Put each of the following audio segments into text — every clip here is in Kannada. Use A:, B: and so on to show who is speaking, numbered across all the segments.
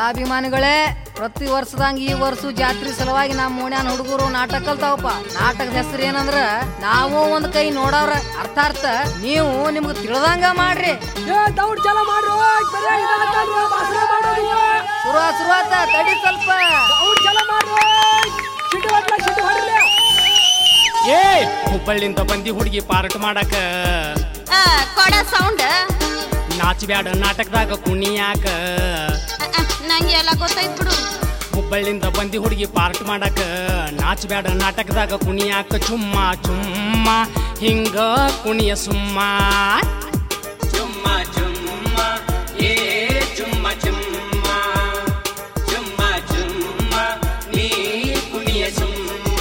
A: ಕಲಾಭಿಮಾನಿಗಳೇ ಪ್ರತಿ ವರ್ಷದಂಗ ಈ ವರ್ಷ ಜಾತ್ರೆ ಸಲುವಾಗಿ ನಮ್ಮ ಓಣ್ಯಾನ ಹುಡುಗರು ನಾಟಕ ಕಲ್ತಾವಪ್ಪ ನಾಟಕದ ಹೆಸರು ಏನಂದ್ರ ನಾವು ಒಂದ್ ಕೈ ನೋಡವ್ರ ಅರ್ಥಾರ್ಥ ನೀವು ನಿಮ್ಗೆ ತಿಳಿದಂಗ ಮಾಡ್ರಿ
B: ಏ ದೌಡ್ ಚಲ ಮಾಡ್ರು ಬರೇ ಇದಾತಲ್ರಿ ಭಾಷಣ ಮಾಡೋದು
A: ಶುರು ಶುರುವಾತ ತಡಿ ಸ್ವಲ್ಪ
B: ದೌಡ್ ಚಲ ಮಾಡ್ರು ಸಿಟ್ಟು ಹೊಡ್ಲ ಸಿಟ್ಟು ಹೊಡ್ಲಿ
C: ಏ ಹುಬ್ಬಳ್ಳಿಂದ ಬಂದಿ ಹುಡುಗಿ ಪಾರ್ಟ್ ಮಾಡಕ
D: ಆ, ಕೊಡ ಸೌಂಡ್
C: ನಾಚಬ್ಯಾಡ ನಾಟಕದಾಗ ಕುಣಿಯಾಕ
D: ನಂಗೆ ಎಲ್ಲ ಗೊತ್ತೈತ್ ಬಿಡು
C: ಹುಬ್ಬಳ್ಳಿಂದ ಬಂದಿ ಹುಡುಗಿ ಪಾರ್ಟ್ ಮಾಡಕ ನಾಚಬ್ಯಾಡ ನಾಟಕದಾಗ ಕುಣಿಯಾಕ ಚುಮ್ಮ ಚುಮ್ಮ ಹಿಂಗ ಕುಣಿಯ ಸುಮ್ಮ ಚುಮ್ಮ ಚುಮ್ಮ ಏ ಚುಮ್ಮ ಚುಮ್ಮ ಚುಮ್ಮ ಚುಮ್ಮ ನೀ ಕುಣಿಯ ಸುಮ್ಮ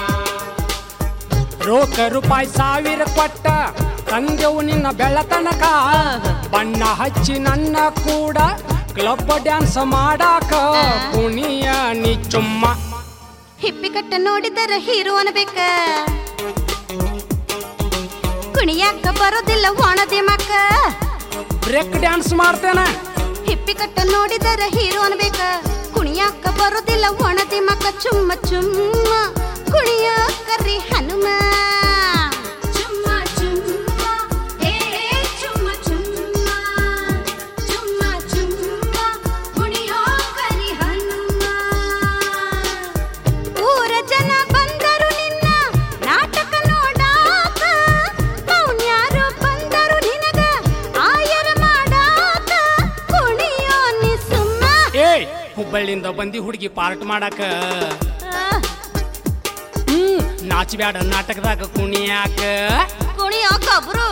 C: ರೋಕ ರೂಪಾಯಿ ಸಾವಿರ ಕೊಟ್ಟ ತಂದೆವು ನಿನ್ನ ಬೆಳತನಕ ಬಣ್ಣ ಹಚ್ಚಿ ನನ್ನ ಕೂಡ ಕ್ಲಬ್ ಡ್ಯಾನ್ಸ್ ಮಾಡಾಕ ಕುಣಿಯ ನೀ ಚುಮ್ಮ
D: ಹಿಪ್ಪಿ ಕಟ್ಟ ನೋಡಿದರ ಹೀರೋ ಅನ್ಬೇಕ ಕುಣಿಯಾಕ ಬರೋದಿಲ್ಲ ಒಣದಿ ಮಕ್ಕ
C: ಬ್ರೇಕ್ ಡ್ಯಾನ್ಸ್ ಮಾಡ್ತೇನೆ
D: ಹಿಪ್ಪಿ ಕಟ್ಟ ನೋಡಿದರ ಹೀರೋ ಅನ್ಬೇಕ ಕುಣಿಯಾಕ ಬರೋದಿಲ್ಲ ಒಣದಿ ಮಕ್ಕ ಚುಮ್ಮ ಚುಮ್ಮ ಕುಣಿಯಾಕರಿ ಹನುಮ ಚುಮ್ಮ ಚುಮ್ಮ ಏ ಚುಮ್ಮ ಚುಮ್ಮ ಚುಮ್ಮ ಚುಮ್ಮ ಕುಣಿಯಾಕರಿ ಹನುಮ ಊರ ಜನ ಬಂದರು ನಿನ್ನ ನಾಟಕ ನೋಡಾಕ ಮೌನ್ಯಾರು ಬಂದರು ನಿನಗ ಆಯರ ಮಾಡಾಕ ಕುಣಿಯೋ ನಿ ಸುಮ್ಮ
C: ಏ ಹುಬ್ಬಳ್ಳಿಂದ ಬಂದಿ ಹುಡುಗಿ ಪಾರ್ಟ್ ಮಾಡಾಕ
D: ಆ,
C: ಹ್ಮ್ ನಾಚಬ್ಯಾಡ ನಾಟಕದಾಗ ಕುಣಿಯಾಕ
D: ಕುಣಿಯೋ ಕಬ್ರು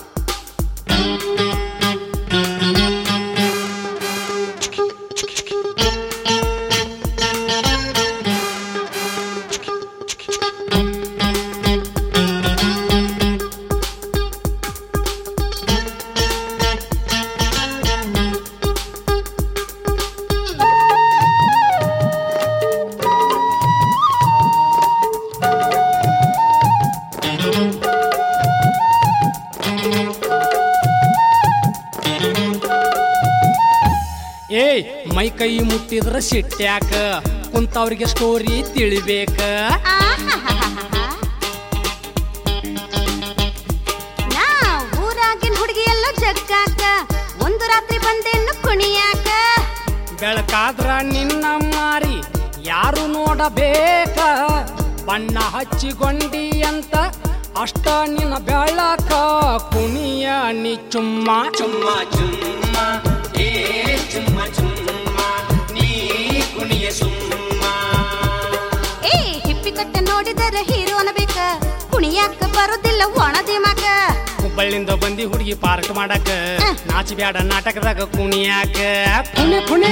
C: ಏಯ್ ಮೈ ಕೈ ಮುಟ್ಟಿದ್ರ ಸಿಟ್ಟ್ಯಾಕ ಕುಂತವ್ರಿಗೆ ಸ್ಟೋರಿ ತಿಳಿಬೇಕ
D: ಆಹಾಹಾಹಾಹಾ. ನಾ ಊರಾಗಿನ ಹುಡುಗಿ ಎಲ್ಲ ಜಗ್ಗಾಕ ಒಂದು ರಾತ್ರಿ ಬಂದೇನು ಕುಣಿಯಾಕ
C: ಬೆಳಕಾದ್ರ ನಿನ್ನ ಮಾರಿ ಯಾರು ನೋಡಬೇಕ ಬಣ್ಣ ಹಚ್ಚಿಕೊಂಡಿ ಅಂತ ಅಷ್ಟ ನಿನ್ನ ಬೆಳಕ ಕುಣಿಯ ನೀ ಚುಮ್ಮ ಚುಮ್ಮ ಚುಮ್ಮ ಏ ಚುಮ್ಮ ಚುಮ್ಮ ನೀ ಕುಣಿಯ ಸುಮ್ಮ
D: ಏ ಹಿಪ್ಪಿ ಕಟ್ಟ ನೋಡಿದರೆ ಹೀರೋ ಅನ್ಬೇಕ ಕುಣಿಯಾಕ ಬರೋದಿಲ್ಲ ಒಣದಿ ಮಗ
C: ಹುಬ್ಬಳ್ಳಿಂದ ಬಂದಿ ಹುಡುಗಿ ಪಾರ್ಕ್ ಮಾಡಕ ನಾಚಬ್ಯಾಡ ನಾಟಕದಾಗ ಕುಣಿಯಾಕ ಕುಣೆ ಕುಣೆ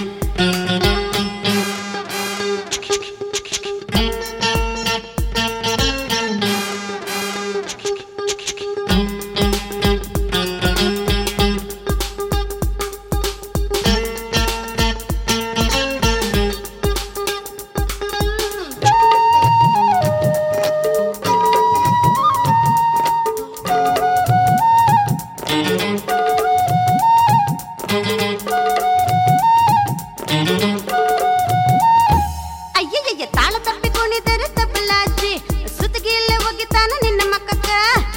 D: ಅಯ್ಯಯ್ಯ ತಾಳ ತಪ್ಪಿ ಕುಣಿದರೆ ತಪ್ಪಲಾಜಿ ಸುತ್ತಿಗೆಲ್ಲ ಒಗಿತಾನ ನಿನ್ನ ಮಕ್ಕಕ್ಕ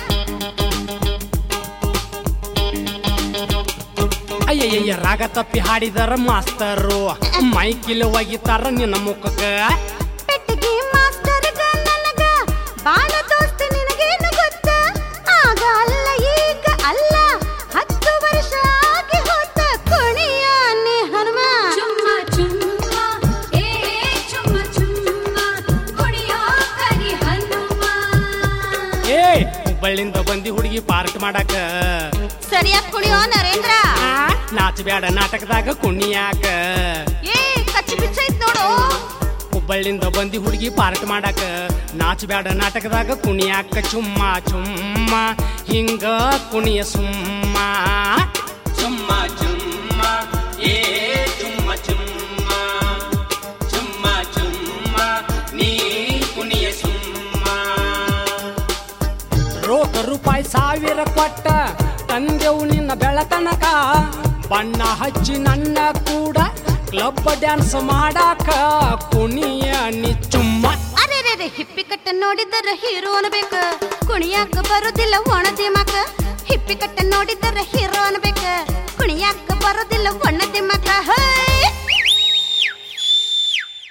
C: ಅಯ್ಯಯ್ಯ ರಾಗ ತಪ್ಪಿ ಹಾಡಿದರ ಮಾಸ್ತರು ಮೈಕಿಲ್ ಒಗಿತಾರ ನಿನ್ನ ಮುಖಕ್ಕ
D: ಪೆಟ್ಟಿಗೆ ಮಾಸ್ಟರ್ಗ ನನಗ ಬಾಳ ದೋಸ್ತಿ ನಿನಗೇನು ಗೊತ್ತ ಆಗ ಅಲ್ಲ ಈಗ ಅಲ್ಲ ಹತ್ತು ವರ್ಷ ಆಗಿ ಹೋತ ಕುಣಿಯ ನೀ ಹನುಮ
E: ಚುಮ್ಮ ಚುಮ್ಮ ಏ ಚುಮ್ಮ ಚುಮ್ಮ ಕುಣಿಯೋ ಕರಿ ಹನುಮ
C: ಏ ಹುಬ್ಬಳ್ಳಿಂದ ಬಂದಿ ಹುಡುಗಿ ಪಾರ್ಕ್ ಮಾಡಕ
D: ಸರಿಯಾಗಿ ಕುಣಿಯೋ ನರೇಂದ್ರ
C: ನಾಚಬ್ಯಾಡ ನಾಟಕದಾಗ ಕುಣಿಯಾಕ
D: ಏ ಕಚ್ಚಿ ಬಿಚ್ಚ ಐತ್ ನೋಡು
C: ಹುಬ್ಬಳ್ಳಿಂದ ಬಂದಿ ಹುಡುಗಿ ಪಾರ್ಕ್ ಮಾಡಕ ನಾಚಬ್ಯಾಡ ನಾಟಕದಾಗ ಕುಣಿಯಾಕ ಚುಮ್ಮ ಚುಮ್ಮ ಹಿಂಗ ಕುಣಿಯ ಸುಮ್ಮ ಚುಮ್ಮ ಚುಮ್ಮ ಏ ಚುಮ್ಮ ಚುಮ್ಮ ಚುಮ್ಮ ಚುಮ್ಮ ನೀ ಕುಣಿಯ ಸುಮ್ಮ ರೋಕ ರೂಪಾಯಿ ಸಾವಿರ ಕೊಟ್ಟ ತಂದೆವು ನಿನ್ನ ಬೆಳತನಕ ಬಣ್ಣ ಹಚ್ಚಿ ನನ್ನ ಕೂಡ ಕ್ಲಬ್ ಡ್ಯಾನ್ಸ್ ಮಾಡಾಕ ಕುಣಿಯ ನಿ ಚುಮ್ಮ
D: ಅರೆ ರೇ ಹಿಪ್ಪಿ ಕಟ್ಟ ನೋಡಿದರ ಹೀರೋ ಅನ್ಬೇಕ ಕುಣಿಯಾಕ ಬರೋದಿಲ್ಲ ಒಣ ದಿಮಾಕ ಹಿಪ್ಪಿ ಕಟ್ಟ ನೋಡಿದರ ಹೀರೋ ಅನ್ಬೇಕ ಕುಣಿಯಾಕ ಬರೋದಿಲ್ಲ ಒಣ